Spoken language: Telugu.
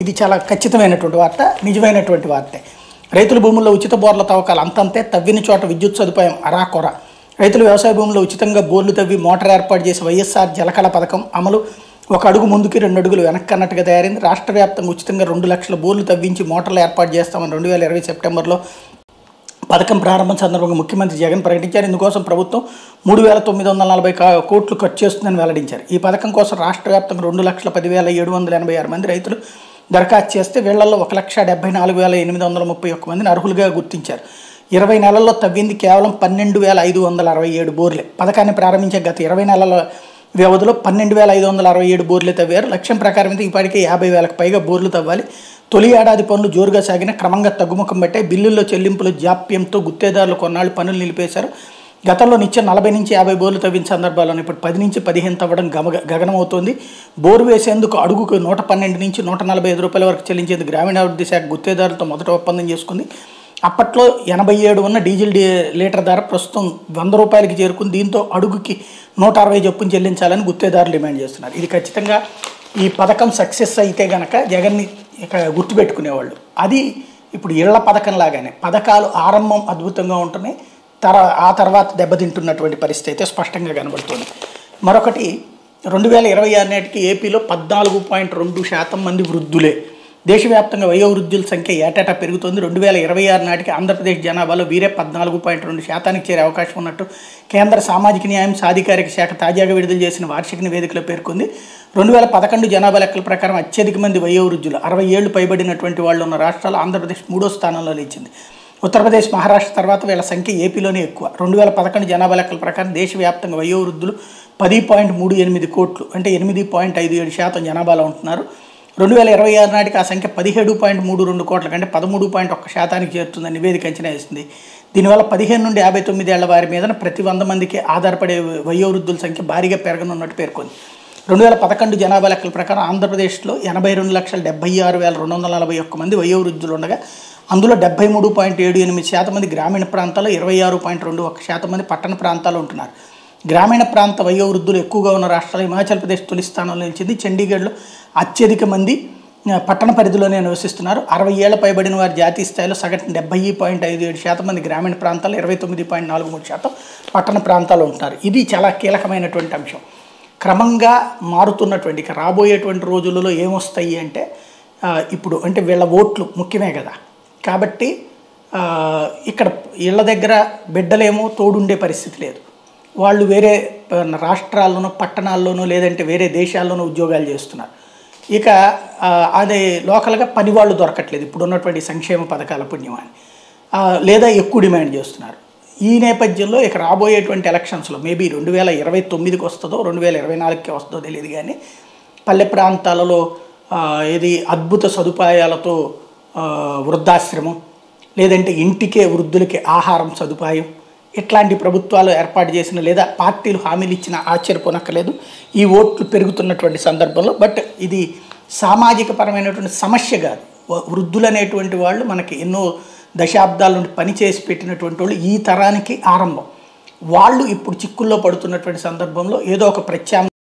ఇది చాలా ఖచ్చితమైనటువంటి వార్త నిజమైనటువంటి వార్తే రైతుల భూముల్లో ఉచిత బోర్ల తవ్వకాలు అంతంతే తవ్విన చోట విద్యుత్ సదుపాయం అరాకొర రైతులు వ్యవసాయ భూముల్లో ఉచితంగా బోర్లు తవ్వి మోటార్ ఏర్పాటు చేసి వైఎస్ఆర్ జలకళ పథకం అమలు ఒక అడుగు ముందుకి రెండు అడుగులు వెనక్కి అన్నట్టుగా తయారైంది రాష్ట్ర వ్యాప్తంగా ఉచితంగా రెండు లక్షల బోర్లు తవ్వించి మోటార్లు ఏర్పాటు చేస్తామని రెండు వేల ఇరవై సెప్టెంబర్లో పథకం ప్రారంభం సందర్భంగా ముఖ్యమంత్రి జగన్ ప్రకటించారు ఇందుకోసం ప్రభుత్వం మూడు వేల తొమ్మిది వందల నలభై కా- కోట్లు ఖర్చు చేస్తుందని వెల్లడించారు ఈ పథకం కోసం రాష్ట్ర వ్యాప్తంగా రెండు లక్షల పదివేల ఏడు వందల ఎనభై ఆరు మంది రైతులు దరఖాస్తు చేస్తే వీళ్లలో ఒక లక్ష డెబ్బై నాలుగు వేల ఎనిమిది వందల ముప్పై ఒక్క మందిని అర్హులుగా గుర్తించారు ఇరవై నెలల్లో తవ్వింది కేవలం పన్నెండు వేల ఐదు వందల అరవై ఏడు బోర్లే పథకాన్ని ప్రారంభించే గత ఇరవై నెలల వ్యవధిలో పన్నెండు వేల ఐదు వందల అరవై ఏడు బోర్లు తవ్వారు లక్ష్యం ప్రకారం అయితే ఇప్పటికే యాభై వేలకు పైగా బోర్లు తవ్వాలి తొలి ఏడాది పనులు జోరుగా సాగిన క్రమంగా తగ్గుముఖం పెట్టే బిల్లుల్లో చెల్లింపులు జాప్యంతో గుత్తేదారులు కొన్నాళ్ళు పనులు నిలిపేశారు గతంలో నిత్యం నలభై నుంచి యాభై బోర్లు తవ్విన సందర్భాలను ఇప్పుడు పది నుంచి పదిహేను తవ్వడం గమ గగనమవుతోంది బోరు వేసేందుకు అడుగుకు నూట పన్నెండు నుంచి నూట నలభై ఐదు రూపాయల వరకు చెల్లించేందుకు గ్రామీణాభివృద్ధి శాఖ గుత్తేదారులతో మొదట ఒప్పందం చేసుకుంది అప్పట్లో ఎనభై ఏడు ఉన్న డీజిల్ డీ లీటర్ ధర ప్రస్తుతం వంద రూపాయలకి చేరుకుంది దీంతో అడుగుకి నూట అరవై చొప్పున చెల్లించాలని గుత్తేదారులు డిమాండ్ చేస్తున్నారు ఇది ఖచ్చితంగా ఈ పథకం సక్సెస్ అయితే గనక జగన్ని ఇక గుర్తుపెట్టుకునేవాళ్ళు అది ఇప్పుడు ఇళ్ల పథకం లాగానే పథకాలు ఆరంభం అద్భుతంగా ఉంటున్నాయి తర ఆ తర్వాత దెబ్బతింటున్నటువంటి పరిస్థితి అయితే స్పష్టంగా కనబడుతుంది మరొకటి రెండు వేల ఇరవై ఆరు నాటికి ఏపీలో పద్నాలుగు పాయింట్ రెండు శాతం మంది వృద్ధులే దేశవ్యాప్తంగా వయోవృద్ధుల సంఖ్య ఏటేటా పెరుగుతోంది రెండు వేల ఇరవై ఆరు నాటికి ఆంధ్రప్రదేశ్ జనాభాలో వీరే పద్నాలుగు పాయింట్ రెండు శాతానికి చేరే అవకాశం ఉన్నట్టు కేంద్ర సామాజిక న్యాయం సాధికారిక శాఖ తాజాగా విడుదల చేసిన వార్షిక నివేదికలో పేర్కొంది రెండు వేల పదకొండు జనాభా లెక్కల ప్రకారం అత్యధిక మంది వయోవృద్ధులు అరవై ఏళ్లు పైబడినటువంటి వాళ్ళు ఉన్న రాష్ట్రాలు ఆంధ్రప్రదేశ్ మూడో స్థానంలో నిలిచింది ఉత్తరప్రదేశ్ మహారాష్ట్ర తర్వాత వీళ్ళ సంఖ్య ఏపీలోనే ఎక్కువ రెండు వేల పదకొండు జనాభా లెక్కల ప్రకారం దేశవ్యాప్తంగా వయోవృద్ధులు పది పాయింట్ మూడు ఎనిమిది కోట్లు అంటే ఎనిమిది పాయింట్ ఐదు ఏడు శాతం జనాభాలో ఉంటున్నారు రెండు వేల ఇరవై ఆరు నాటికి ఆ సంఖ్య పదిహేడు పాయింట్ మూడు రెండు కోట్ల కంటే పదమూడు పాయింట్ ఒక్క శాతానికి చేరుతుందని నివేదిక అంచనా వేసింది దీనివల్ల పదిహేను నుండి యాభై తొమ్మిది ఏళ్ల వారి మీద ప్రతి వంద మందికి ఆధారపడే వయోవృద్ధుల సంఖ్య భారీగా పెరగనున్నట్టు పేర్కొంది రెండు వేల పదకొండు జనాభా లెక్కల ప్రకారం ఆంధ్రప్రదేశ్లో ఎనభై రెండు లక్షల డెబ్బై ఆరు వేల రెండు వందల నలభై ఒక్క మంది వయోవృద్ధులు ఉండగా అందులో డెబ్బై మూడు పాయింట్ ఏడు ఎనిమిది శాతం మంది గ్రామీణ ప్రాంతాల్లో ఇరవై ఆరు పాయింట్ రెండు ఒక్క శాతం మంది పట్టణ ప్రాంతాల్లో ఉంటున్నారు గ్రామీణ ప్రాంత వయోవృద్ధులు ఎక్కువగా ఉన్న రాష్ట్రాలు హిమాచల్ ప్రదేశ్ తొలి స్థానంలో నిలిచింది చండీగఢ్లో అత్యధిక మంది ఆ, పట్టణ పరిధిలోనే నివసిస్తున్నారు అరవై ఏళ్ల పైబడిన వారి జాతీయ స్థాయిలో సగటున డెబ్బై పాయింట్ ఐదు ఏడు శాతం మంది గ్రామీణ ప్రాంతాల్లో ఇరవై తొమ్మిది పాయింట్ నాలుగు మూడు శాతం పట్టణ ప్రాంతాల్లో ఉంటున్నారు ఇది చాలా కీలకమైనటువంటి అంశం క్రమంగా మారుతున్నటువంటి ఇక రాబోయేటువంటి రోజులలో ఏమొస్తాయి అంటే ఆ, ఇప్పుడు అంటే వీళ్ళ ఓట్లు ముఖ్యమే కదా కాబట్టి ఆ, ఇక్కడ ఇళ్ళ దగ్గర బిడ్డలేమో తోడుండే పరిస్థితి లేదు వాళ్ళు వేరే ఆ, రాష్ట్రాల్లోనూ పట్టణాల్లోనూ లేదంటే వేరే దేశాల్లోనూ ఉద్యోగాలు చేస్తున్నారు ఇక ఆ, అదే లోకల్గా పని వాళ్ళు దొరకట్లేదు ఇప్పుడు ఉన్నటువంటి సంక్షేమ పథకాల పుణ్యమాని ఆ, లేదా ఎక్కువ డిమాండ్ చేస్తున్నారు ఈ నేపథ్యంలో ఇక రాబోయేటువంటి ఎలక్షన్స్లో మేబీ రెండు వేల ఇరవై తొమ్మిదికి వస్తుందో రెండు వేల ఇరవై నాలుగుకి వస్తుందో తెలియదు కానీ పల్లె ప్రాంతాలలో ఆ, ఇది అద్భుత సదుపాయాలతో ఆ, వృద్ధాశ్రమం లేదంటే ఇంటికే వృద్ధులకి ఆహారం సదుపాయం ఇట్లాంటి ప్రభుత్వాలు ఏర్పాటు చేసిన లేదా పార్టీలు హామీలు ఇచ్చిన ఆశ్చర్యపోనక్కర్లేదు ఈ ఓట్లు పెరుగుతున్నటువంటి సందర్భంలో బట్ ఇది సామాజిక పరమైనటువంటి సమస్య కాదు వ- వృద్ధులు అనేటువంటి వాళ్ళు మనకి ఎన్నో దశాబ్దాల నుండి పనిచేసి పెట్టినటువంటి వాళ్ళు ఈ తరానికి ఆరంభం వాళ్ళు ఇప్పుడు చిక్కుల్లో పడుతున్నటువంటి సందర్భంలో ఏదో ఒక ప్రత్యామ్నాయ